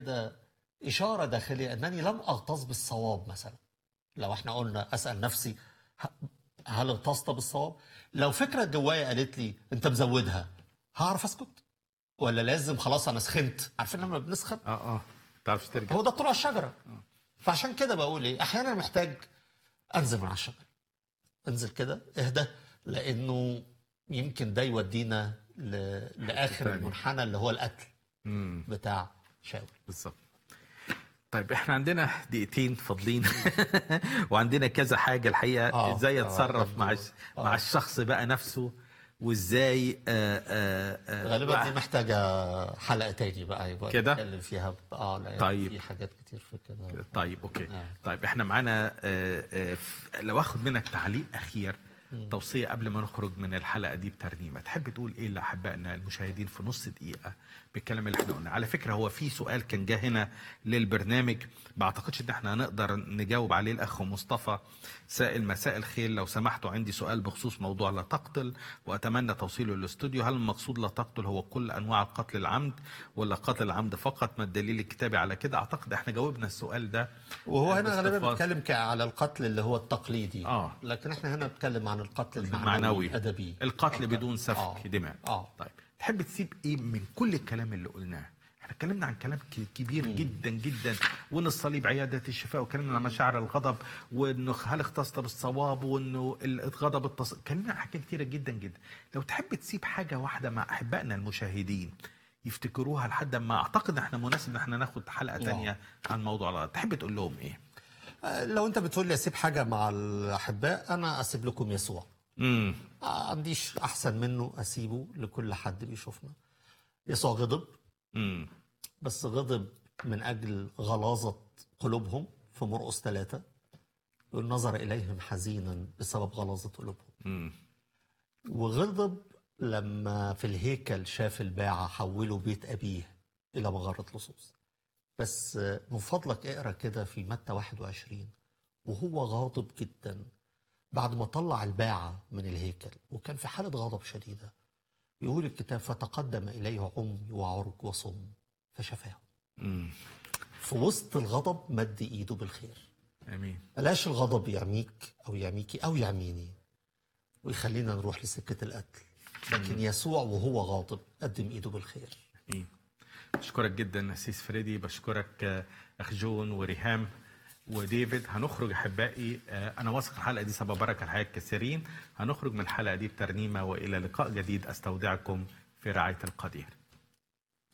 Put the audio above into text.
ده إشارة داخلية أنني لم أغتصب بالصواب مثلا لو احنا قلنا أسأل نفسي ه- هل اغتصت بالصواب لو فكرة جوايا قالت لي أنت مزودها هعرف أسكت ولا لازم خلاص أنا سخنت عارفين لما بنسخن اه اه تعرفش ترجع هو ده طلوع الشجرة فعشان كده بقول إيه أحيانا محتاج أنزل من على الشجرة انزل كده اهدى لأنه يمكن ده يودينا ل... لآخر تاني. المنحنى اللي هو القتل امم بتاع شاول بالظبط طيب احنا عندنا دقيقتين فاضلين وعندنا كذا حاجه الحقيقه آه، ازاي آه، اتصرف مع يبدو. الش- آه. مع الشخص بقى نفسه وازاي آه آه آه غالبا دي بقى- محتاجة حلقة تاني بقى يبقى كده؟ نتكلم فيها اه لا طيب. في حاجات كتير في كده طيب اوكي آه. طيب احنا معانا آه، آه، ف- لو اخد منك تعليق اخير توصيه قبل ما نخرج من الحلقه دي بترنيمه تحب تقول ايه لاحبائنا المشاهدين في نص دقيقه بالكلام اللي احنا قلناه على فكره هو في سؤال كان جه هنا للبرنامج ما اعتقدش ان احنا هنقدر نجاوب عليه الاخ مصطفى سائل مساء الخير لو سمحتوا عندي سؤال بخصوص موضوع لا تقتل واتمنى توصيله للاستوديو هل المقصود لا تقتل هو كل انواع القتل العمد ولا قتل العمد فقط ما الدليل الكتابي على كده اعتقد احنا جاوبنا السؤال ده وهو هنا غالبا باستفاضة. بيتكلم ك- على القتل اللي هو التقليدي آه. لكن احنا هنا بنتكلم عن القتل المعنوي المعنوي الادبي القتل أكتر. بدون سفك آه. دماء اه طيب تحب تسيب ايه من كل الكلام اللي قلناه احنا اتكلمنا عن كلام ك- كبير جدا جدا وان الصليب عياده الشفاء واتكلمنا عن مشاعر الغضب وانه هل اختصت بالصواب وانه الغضب التص... اتكلمنا عن حاجات كتيره جدا جدا لو تحب تسيب حاجه واحده مع احبائنا المشاهدين يفتكروها لحد ما اعتقد احنا مناسب ان احنا ناخد حلقه تانية عن موضوع الغضب تحب تقول لهم ايه آه، لو انت بتقول لي اسيب حاجه مع الاحباء انا اسيب لكم يسوع امم ما عنديش احسن منه اسيبه لكل حد بيشوفنا يسوع غضب امم بس غضب من اجل غلاظه قلوبهم في مرقس ثلاثة يقول نظر اليهم حزينا بسبب غلاظه قلوبهم امم وغضب لما في الهيكل شاف الباعة حولوا بيت أبيه إلى مغارة لصوص بس من فضلك اقرا كده في متى 21 وهو غاضب جدا بعد ما طلع الباعة من الهيكل وكان في حالة غضب شديدة يقول الكتاب فتقدم إليه عمي وعرج وصم فشفاه امم في وسط الغضب مد إيده بالخير امين بلاش الغضب يعميك او يعميكي او يعميني ويخلينا نروح لسكه القتل لكن يسوع وهو غاضب قدم ايده بالخير امين بشكرك جدا اسيس فريدي بشكرك آه، اخ جون وريهام وديفيد هنخرج احبائي آه، انا واثق الحلقه دي سبب بركه الحياه الكثيرين هنخرج من الحلقه دي بترنيمه والى لقاء جديد استودعكم في رعايه القدير